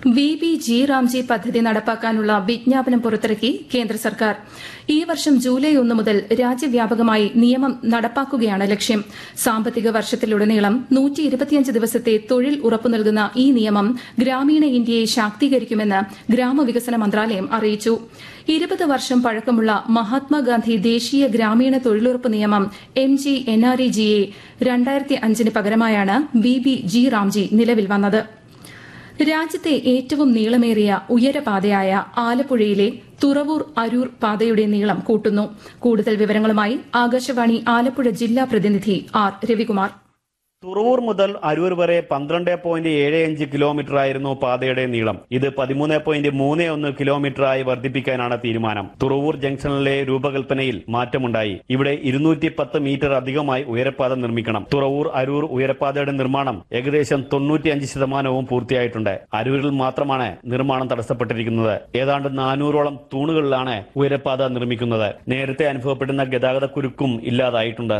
V B G Ramji പദ്ധതി നടപ്പാക്കാനുള്ള വിജ്ഞാപനം പുറത്തിറക്കി കേന്ദ്ര സർക്കാർ ഈ വർഷം ജൂലൈ ഒന്ന് മുതൽ രാജ്യവ്യാപകമായി നിയമം നടപ്പാക്കുകയാണ് ലക്ഷ്യം സാമ്പത്തിക വർഷത്തിലുടനീളം ദിവസത്തെ തൊഴിൽ ഉറപ്പു നൽകുന്ന ഈ നിയമം ഗ്രാമീണ ഇന്ത്യയെ ശാക്തീകരിക്കുമെന്ന് ഗ്രാമവികസന മന്ത്രാലയം അറിയിച്ചു ഇരുപത് വർഷം പഴക്കമുള്ള മഹാത്മാഗാന്ധി ദേശീയ ഗ്രാമീണ തൊഴിലുറപ്പ് നിയമം M G N R E ജിയെ രണ്ടായിരത്തി അഞ്ചിന് പകരമായാണ് വി ബി ജി റാംജി നിലവിൽ വന്നത് രാജ്യത്തെ ഏറ്റവും നീളമേറിയ ഉയരപാതയായ ആലപ്പുഴയിലെ തുറവൂർ അരൂർ പാതയുടെ നീളം കൂട്ടുന്നു കൂടുതൽ വിവരങ്ങളുമായി ആകാശവാണി ആലപ്പുഴ ജില്ലാ പ്രതിനിധി ആർ രവികുമാർ തുറവൂർ മുതൽ അരൂർ വരെ പന്ത്രണ്ട് പോയിന്റ് ഏഴ് അഞ്ച് കിലോമീറ്റർ ആയിരുന്നു പാതയുടെ നീളം ഇത് പതിമൂന്ന് പോയിന്റ് മൂന്ന് ഒന്ന് കിലോമീറ്ററായി വർദ്ധിപ്പിക്കാനാണ് തീരുമാനം തുറവൂർ ജംഗ്ഷനിലെ രൂപകൽപ്പനയിൽ മാറ്റമുണ്ടായി ഇവിടെ ഇരുന്നൂറ്റി പത്ത് മീറ്റർ അധികമായി ഉയരപ്പാത നിർമ്മിക്കണം തുറവൂർ അരൂർ ഉയരപ്പാതയുടെ നിർമ്മാണം ഏകദേശം തൊണ്ണൂറ്റിയഞ്ച് ശതമാനവും പൂർത്തിയായിട്ടുണ്ട് അരൂരിൽ മാത്രമാണ് നിർമ്മാണം തടസ്സപ്പെട്ടിരിക്കുന്നത് ഏതാണ്ട് നാനൂറോളം തൂണുകളിലാണ് ഉയരപ്പാത നിർമ്മിക്കുന്നത് നേരത്തെ അനുഭവപ്പെടുന്ന ഗതാഗത കുരുക്കും ഇല്ലാതായിട്ടുണ്ട്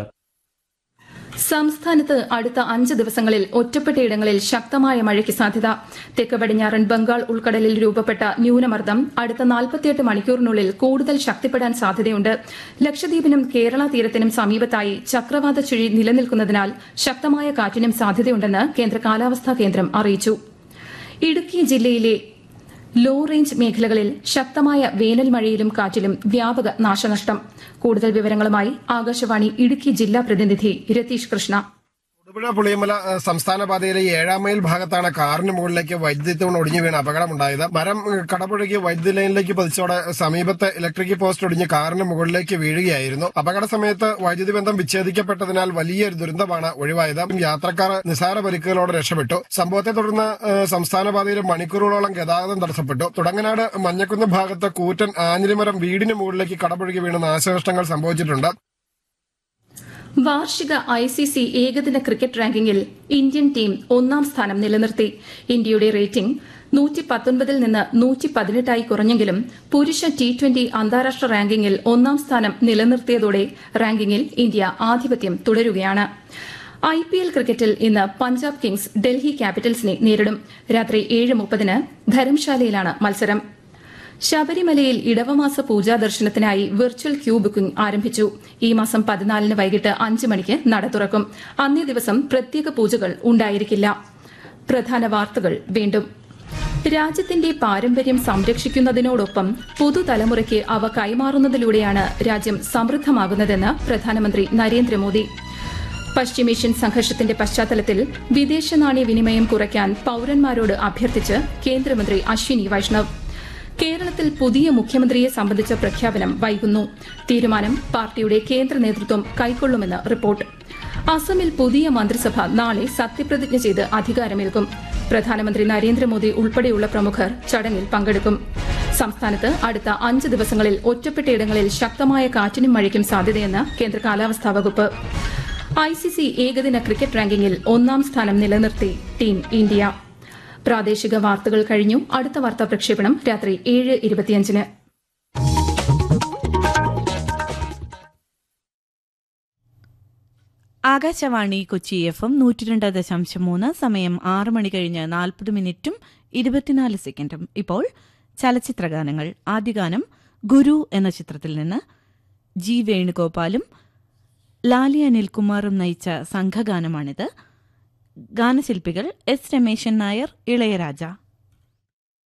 സംസ്ഥാനത്ത് അടുത്ത അഞ്ച് ദിവസങ്ങളിൽ ഒറ്റപ്പെട്ടയിടങ്ങളിൽ ശക്തമായ മഴയ്ക്ക് സാധ്യത തെക്ക് പടിഞ്ഞാറൻ ബംഗാൾ ഉൾക്കടലിൽ രൂപപ്പെട്ട ന്യൂനമർദ്ദം അടുത്ത നാൽപ്പത്തിയെട്ട് മണിക്കൂറിനുള്ളിൽ കൂടുതൽ ശക്തിപ്പെടാൻ സാധ്യതയുണ്ട് ലക്ഷദ്വീപിനും കേരള തീരത്തിനും സമീപത്തായി ചക്രവാത ചുഴി നിലനിൽക്കുന്നതിനാൽ ശക്തമായ കാറ്റിനും സാധ്യതയുണ്ടെന്ന് കേന്ദ്ര കാലാവസ്ഥാ കേന്ദ്രം അറിയിച്ചു ഇടുക്കി ജില്ലയിലെ ലോ റേഞ്ച് മേഖലകളിൽ ശക്തമായ വേനൽ മഴയിലും കാറ്റിലും വ്യാപക നാശനഷ്ടം കൂടുതൽ വിവരങ്ങളുമായി ആകാശവാണി ഇടുക്കി ജില്ലാ പ്രതിനിധി രതീഷ് കൃഷ്ണ തൊടുപുഴ പുളിയമല ഏഹ്, സംസ്ഥാന പാതയിലെ ഏഴാം മൈൽ ഭാഗത്താണ് കാറിന് മുകളിലേക്ക് വൈദ്യുതി തൂൺ ഒടിഞ്ഞു വീണ് അപകടമുണ്ടായത് മരം ഏഹ്, കടപുഴകി വൈദ്യുതി ലൈനിലേക്ക് പതിച്ചോടെ സമീപത്തെ ഇലക്ട്രിക് പോസ്റ്റ് ഒടിഞ്ഞ് കാറിന് മുകളിലേക്ക് വീഴുകയായിരുന്നു അപകട സമയത്ത് വൈദ്യുതി ബന്ധം വിച്ഛേദിക്കപ്പെട്ടതിനാൽ വലിയൊരു ദുരന്തമാണ് ഒഴിവായത് യാത്രക്കാർ നിസാര പരിക്കുകളോടെ രക്ഷപ്പെട്ടു സംഭവത്തെ തുടർന്ന് ഏഹ്, സംസ്ഥാന പാതയിൽ മണിക്കൂറുകളോളം ഗതാഗതം തടസ്സപ്പെട്ടു തുടങ്ങനാട് മഞ്ഞക്കുന്ന് ഭാഗത്ത് കൂറ്റൻ ആഞ്ഞിലിമരം വീടിന് മുകളിലേക്ക് കടപുഴകി വീണ് നാശനഷ്ടങ്ങൾ സംഭവിച്ചിട്ടുണ്ട് വാർഷിക ഐ സി സി ഏകദിന ക്രിക്കറ്റ് റാങ്കിങ്ങിൽ ഇന്ത്യൻ ടീം ഒന്നാം സ്ഥാനം നിലനിർത്തി ഇന്ത്യയുടെ റേറ്റിംഗ് നൂറ്റി പത്തൊൻപതിൽ നിന്ന് നൂറ്റി പതിനെട്ടായി കുറഞ്ഞെങ്കിലും പുരുഷ ടി ട്വന്റി അന്താരാഷ്ട്ര റാങ്കിങ്ങിൽ ഒന്നാം സ്ഥാനം നിലനിർത്തിയതോടെ റാങ്കിങ്ങിൽ ഇന്ത്യ ആധിപത്യം തുടരുകയാണ് ഐ പി എൽ ക്രിക്കറ്റിൽ ഇന്ന് പഞ്ചാബ് കിങ്സ് ഡൽഹി ക്യാപിറ്റൽസിനെ നേരിടും രാത്രി ഏഴ് മുപ്പതിന് ധരംശാലയിലാണ് മത്സരം ശബരിമലയിൽ ഇടവമാസ പൂജാ ദർശനത്തിനായി വെർച്വൽ ക്യൂ ബുക്കിംഗ് ആരംഭിച്ചു ഈ മാസം പതിനാലിന് വൈകിട്ട് അഞ്ച് മണിക്ക് നട തുറക്കും അന്നേ ദിവസം പ്രത്യേക പൂജകൾ ഉണ്ടായിരിക്കില്ല പ്രധാന വാർത്തകൾ വീണ്ടും രാജ്യത്തിന്റെ പാരമ്പര്യം സംരക്ഷിക്കുന്നതിനോടൊപ്പം പുതുതലമുറയ്ക്ക് അവ കൈമാറുന്നതിലൂടെയാണ് രാജ്യം സമൃദ്ധമാകുന്നതെന്ന് പ്രധാനമന്ത്രി നരേന്ദ്രമോദി പശ്ചിമേഷ്യൻ സംഘർഷത്തിന്റെ പശ്ചാത്തലത്തിൽ വിദേശ നാണയ വിനിമയം കുറയ്ക്കാൻ പൌരന്മാരോട് അഭ്യർത്ഥിച്ച് കേന്ദ്രമന്ത്രി അശ്വിനി വൈഷ്ണവ് കേരളത്തിൽ പുതിയ മുഖ്യമന്ത്രിയെ സംബന്ധിച്ച പ്രഖ്യാപനം വൈകുന്നു തീരുമാനം പാർട്ടിയുടെ കേന്ദ്ര നേതൃത്വം കൈക്കൊള്ളുമെന്ന് റിപ്പോർട്ട് അസമിൽ പുതിയ മന്ത്രിസഭ നാളെ സത്യപ്രതിജ്ഞ ചെയ്ത് അധികാരമേൽക്കും പ്രധാനമന്ത്രി നരേന്ദ്രമോദി ഉൾപ്പെടെയുള്ള പ്രമുഖർ ചടങ്ങിൽ പങ്കെടുക്കും സംസ്ഥാനത്ത് അടുത്ത അഞ്ച് ദിവസങ്ങളിൽ ഒറ്റപ്പെട്ടയിടങ്ങളിൽ ശക്തമായ കാറ്റിനും മഴയ്ക്കും സാധ്യതയെന്ന് കേന്ദ്ര കാലാവസ്ഥാ വകുപ്പ് ഐസിസി ഏകദിന ക്രിക്കറ്റ് റാങ്കിങ്ങിൽ ഒന്നാം സ്ഥാനം നിലനിർത്തി ടീം ഇന്ത്യ പ്രാദേശിക വാർത്തകൾ കഴിഞ്ഞു അടുത്ത വാർത്താ പ്രക്ഷേപണം രാത്രി ഏഴ് ഇരുപത്തിയഞ്ചിന് ആകാശവാണി കൊച്ചി എഫ് എം നൂറ്റിരണ്ട് ദശാംശം മൂന്ന് സമയം ആറ് മണി കഴിഞ്ഞ് നാൽപ്പത് മിനിറ്റും ഇരുപത്തിനാല് സെക്കൻഡും ഇപ്പോൾ ചലച്ചിത്രഗാനങ്ങൾ ആദ്യഗാനം ഗുരു എന്ന ചിത്രത്തിൽ നിന്ന് ജി വേണുഗോപാലും ലാലി അനിൽകുമാറും നയിച്ച സംഘഗാനമാണിത് ഗാനശില്പികൾ എസ് രമേശൻ നായർ ഇളയരാജ